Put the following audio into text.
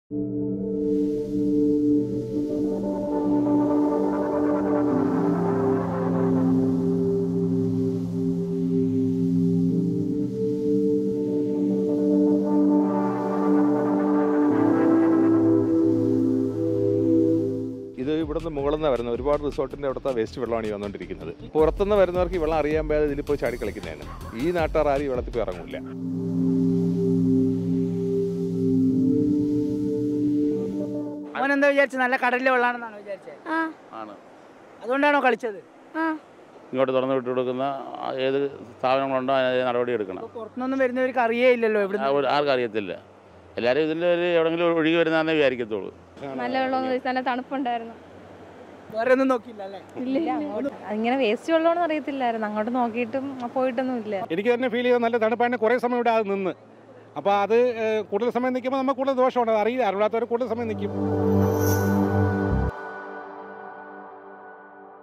ഇത് ഇവിടുന്ന് മുകളിൽ നിന്ന് വരുന്ന ഒരുപാട് റിസോർട്ടിന്റെ അവിടുത്തെ വേസ്റ്റ് വെള്ളമാണ് ഈ വന്നുകൊണ്ടിരിക്കുന്നത് പുറത്തുനിന്ന് വരുന്നവർക്ക് ഈ വെള്ളം അറിയാൻ പാതെ ഇതിൽ പോയി ചാടി കളിക്കുന്നതാണ് ഈ നാട്ടുകാർ ആരും ഈ വെള്ളത്തിൽ പോയി ഇറങ്ങില്ല അവൻ എന്താ വിചാരിച്ചത് നല്ല കടലിലെ വെള്ളമാണെന്നാണ് വിചാരിച്ചത് ആ ആണ് അതുകൊണ്ടാണോ കളിച്ചത് ആ ഇങ്ങോട്ട് തുറന്നു വിട്ടു കൊടുക്കുന്ന ആ ഏത് സ്ഥാപനങ്ങളുണ്ടോ അതിന് നടപടി എടുക്കണം അപ്പൊ പുറത്തുനിന്നൊന്നും വരുന്നവർക്ക് അറിയേ ഇല്ലല്ലോ ആ ഇവിടുന്ന് ഒരു- ആർക്കും അറിയത്തില്ല എല്ലാവരും ഇതിൻ്റെ ഒരു എവിടെയെങ്കിലും ഒഴുകി വരുന്നതെന്നേ വിചാരിക്കത്തുള്ളൂ നല്ല വെള്ളം നല്ല തണുപ്പുണ്ടായിരുന്നു വേറെ ഒന്നും നോക്കില്ല അല്ലേ ഇല്ല ഇങ്ങനെ വേസ്റ്റ് വെള്ളമാണെന്ന് അറിയത്തില്ലായിരുന്നു അങ്ങോട്ട് നോക്കിയിട്ടും പോയിട്ടൊന്നും ഇല്ല എനിക്ക് തന്നെ ഫീൽ ചെയ്ത നല്ല തണുപ്പാണ് കുറേ സമയം ഇവിടെ അത് നിന്ന് അപ്പോൾ അത് ഏഹ്, കൂടുതൽ സമയം നിൽക്കുമ്പോൾ നമുക്ക് കൂടുതൽ ദോഷമുണ്ട് അത് അറിയില്ല അറിയാത്തവർ കൂടുതൽ സമയം നിൽക്കും